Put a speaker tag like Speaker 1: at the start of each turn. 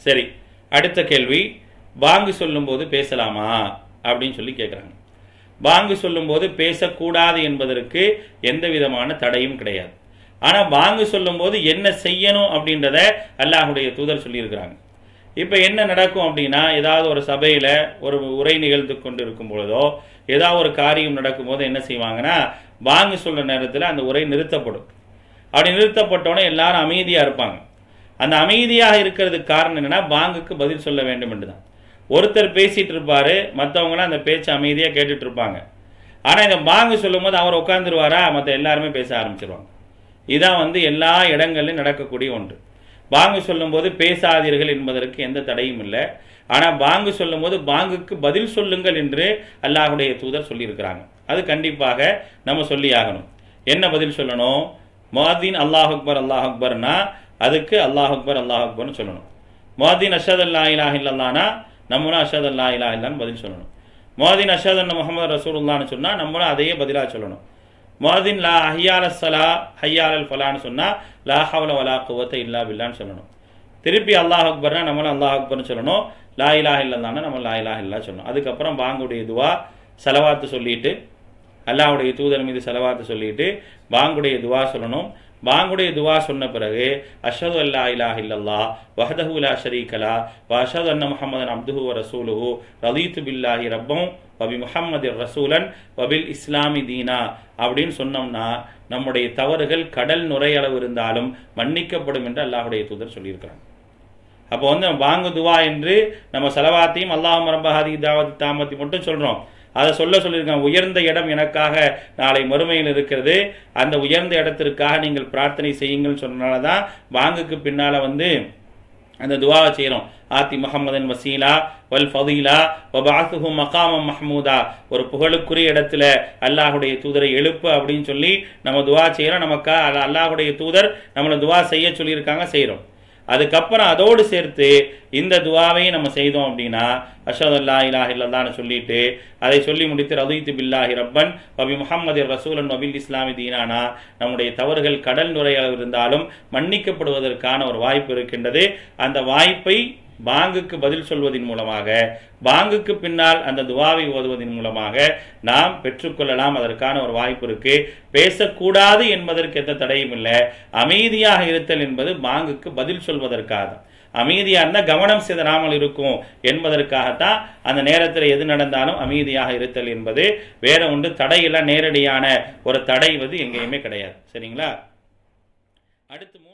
Speaker 1: சரி அடுத்த கேள்வி பாங்கு சொல்லும்போது பேசலாமா அப்படின்னு சொல்லி கேட்குறாங்க பாங்கு சொல்லும்போது பேசக்கூடாது என்பதற்கு எந்த விதமான தடையும் கிடையாது ஆனால் பாங்கு சொல்லும்போது என்ன செய்யணும் அப்படின்றத அல்லாஹுடைய தூதர் சொல்லியிருக்கிறாங்க இப்போ என்ன நடக்கும் அப்படின்னா ஏதாவது ஒரு சபையில் ஒரு உரை நிகழ்த்து கொண்டு இருக்கும் பொழுதோ ஏதாவது ஒரு காரியம் நடக்கும்போது என்ன செய்வாங்கன்னா பாங்கு சொல்ற நேரத்தில் அந்த உரை நிறுத்தப்படும் அப்படி நிறுத்தப்பட்டோன்னே எல்லாரும் அமைதியாக இருப்பாங்க அந்த அமைதியாக இருக்கிறதுக்கு காரணம் என்னன்னா பாங்குக்கு பதில் சொல்ல வேண்டும் என்று தான் ஒருத்தர் பேசிட்டு இருப்பாரு மற்றவங்களாம் அந்த பேச்சை அமைதியாக கேட்டுட்டு இருப்பாங்க ஆனால் இந்த பாங்கு சொல்லும்போது அவர் உட்காந்துருவாரா மற்ற எல்லாருமே பேச ஆரம்பிச்சிருவாங்க இதான் வந்து எல்லா இடங்களிலும் நடக்கக்கூடிய ஒன்று பாங்கு சொல்லும்போது பேசாதீர்கள் என்பதற்கு எந்த தடையும் இல்லை ஆனால் பாங்கு சொல்லும்போது பாங்குக்கு பதில் சொல்லுங்கள் என்று அல்லாஹுடைய தூதர் சொல்லியிருக்கிறாங்க அது கண்டிப்பாக நம்ம சொல்லி ஆகணும் என்ன பதில் சொல்லணும் முஅத்தின் அல்லாஹ் அக்பர் அல்லாஹ் அக்பர்னா அதுக்கு அல்லாஹ் அக்பர் அல்லாஹ் அக்பர்னு சொல்லணும் முஅத்தின் அஷத் அல்லா இலாஹ் இல்லல்லானா நம்மளும் அஷத் அல்லா இலாஹ் இல்லான்னு பதில் சொல்லணும் முஅத்தின் அஷத் அன்ன முகமது ரசூலுல்லான்னு சொன்னால் நம்மளும் அதையே பதிலாக சொல்லணும் முஅத்தின் லா ஹையால் சலா ஹையால் அல் ஃபலான்னு சொன்னால் லா ஹவல வலா குவத்த இல்லா பில்லான்னு சொல்லணும் திருப்பி அல்லாஹ் அக்பர்னா நம்மளும் அல்லாஹ் அக்பர்னு சொல்லணும் லா இலாஹ இல்லல்லான்னா நம்ம லா இலாஹ இல்லா சொல்லணும் அதுக்கப்புறம் பாங்குடைய துவா செலவாத்து சொல்லிட்டு அல்லாஹ்வுடைய தூதர் மீது செலவாத்து சொல்லிட்டு பாங்குடைய துவா சொல்லணும் பாங்குடைய துவா சொன்ன பிறகு அஷது அல்லா இலாஹ இல்லல்லா வஹதஹு லா ஷரீகலா வ அஷது அன்ன முஹம்மதன் அப்துஹு வ ரசூலுஹு ரதீத்து பில்லாஹி ரப்பம் வபி முஹம்மது ரசூலன் வபில் இஸ்லாமி தீனா அப்படின்னு சொன்னோம்னா நம்முடைய தவறுகள் கடல் நுரையளவு இருந்தாலும் மன்னிக்கப்படும் என்று அல்லாஹுடைய தூதர் சொல்லியிருக்கிறாங்க அப்போ வந்து வாங்கு துவா என்று நம்ம செலவாத்தையும் அல்லாஹ் ரம்பஹாதி தாவதி தாமத்தி மட்டும் சொல்றோம் அதை சொல்ல சொல்லியிருக்காங்க உயர்ந்த இடம் எனக்காக நாளை மறுமையில் இருக்கிறது அந்த உயர்ந்த இடத்திற்காக நீங்கள் பிரார்த்தனை செய்யுங்கள் சொன்னனால தான் வாங்குக்கு பின்னால வந்து அந்த துவாவை செய்கிறோம் ஆத்தி முகமதன் வசீலா வல் ஃபதீலா வபாசுஹு மகாமம் மஹமூதா ஒரு புகழுக்குரிய இடத்துல அல்லாஹுடைய தூதரை எழுப்பு அப்படின்னு சொல்லி நம்ம துவா செய்கிறோம் நமக்கா அல்லாஹுடைய தூதர் நம்மளை துவா செய்ய சொல்லியிருக்காங்க செய்கிறோம் அதுக்கப்புறம் அதோடு சேர்த்து இந்த துவாவையும் நம்ம செய்தோம் அப்படின்னா அஷத் அல்லா இலாஹ் இல்லல்லான்னு சொல்லிட்டு அதை சொல்லி முடித்து ரதீத்து பில்லாஹி ரப்பன் வபி முஹம்மது ரசூலன் வபில் இஸ்லாமி தீனானா நம்முடைய தவறுகள் கடல் நுரையாக இருந்தாலும் மன்னிக்கப்படுவதற்கான ஒரு வாய்ப்பு இருக்கின்றது அந்த வாய்ப்பை பாங்குக்கு பதில் சொல்வதன் மூலமாக பாங்குக்கு பின்னால் அந்த துவாவை ஓதுவதன் மூலமாக நாம் பெற்றுக்கொள்ளலாம் அதற்கான ஒரு வாய்ப்பு இருக்கு பேசக்கூடாது என்பதற்கு எந்த தடையும் இல்லை அமைதியாக இருத்தல் என்பது பாங்குக்கு பதில் சொல்வதற்காக தான் அமைதியாக இருந்தால் கவனம் சிதறாமல் இருக்கும் என்பதற்காகத்தான் அந்த நேரத்தில் எது நடந்தாலும் அமைதியாக இருத்தல் என்பது வேற ஒன்று தடையில்ல நேரடியான ஒரு தடை வந்து எங்கேயுமே கிடையாது சரிங்களா அடுத்து